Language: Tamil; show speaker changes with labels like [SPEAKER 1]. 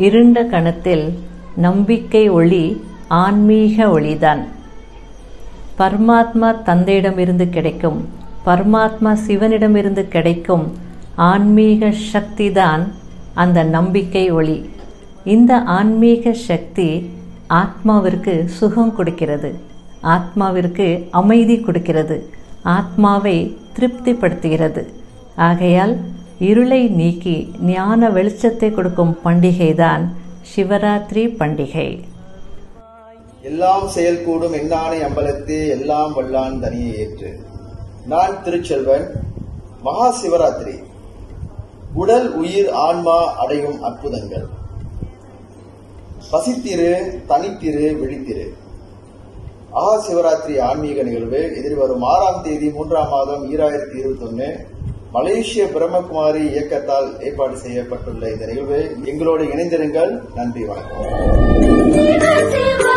[SPEAKER 1] இருண்ட கணத்தில் நம்பிக்கை ஒளி ஆன்மீக ஒளிதான் பரமாத்மா தந்தையிடமிருந்து கிடைக்கும் பரமாத்மா சிவனிடமிருந்து கிடைக்கும் ஆன்மீக சக்திதான் அந்த நம்பிக்கை ஒளி இந்த ஆன்மீக சக்தி ஆத்மாவிற்கு சுகம் கொடுக்கிறது ஆத்மாவிற்கு அமைதி கொடுக்கிறது ஆத்மாவை திருப்திப்படுத்துகிறது ஆகையால் இருளை நீக்கி ஞான வெளிச்சத்தை கொடுக்கும் பண்டிகைதான் சிவராத்திரி பண்டிகை
[SPEAKER 2] எல்லாம் செயல்கூடும் எண்ணானை அம்பலத்தே எல்லாம் வல்லான் தனியே ஏற்று நான் திருச்செல்வன் மகா சிவராத்திரி உடல் உயிர் ஆன்மா அடையும் அற்புதங்கள் பசித்திரு தனித்திரு விழித்திரு மகா சிவராத்திரி ஆன்மீக நிகழ்வு எதிர்வரும் ஆறாம் தேதி மூன்றாம் மாதம் ஈராயிரத்தி இருபத்தி ஒன்னு மலேசிய பிரம்மகுமாரி இயக்கத்தால் ஏற்பாடு செய்யப்பட்டுள்ள இந்த நிகழ்வு எங்களோடு இணைந்திருங்கள் நன்றி வணக்கம்
[SPEAKER 3] சிவ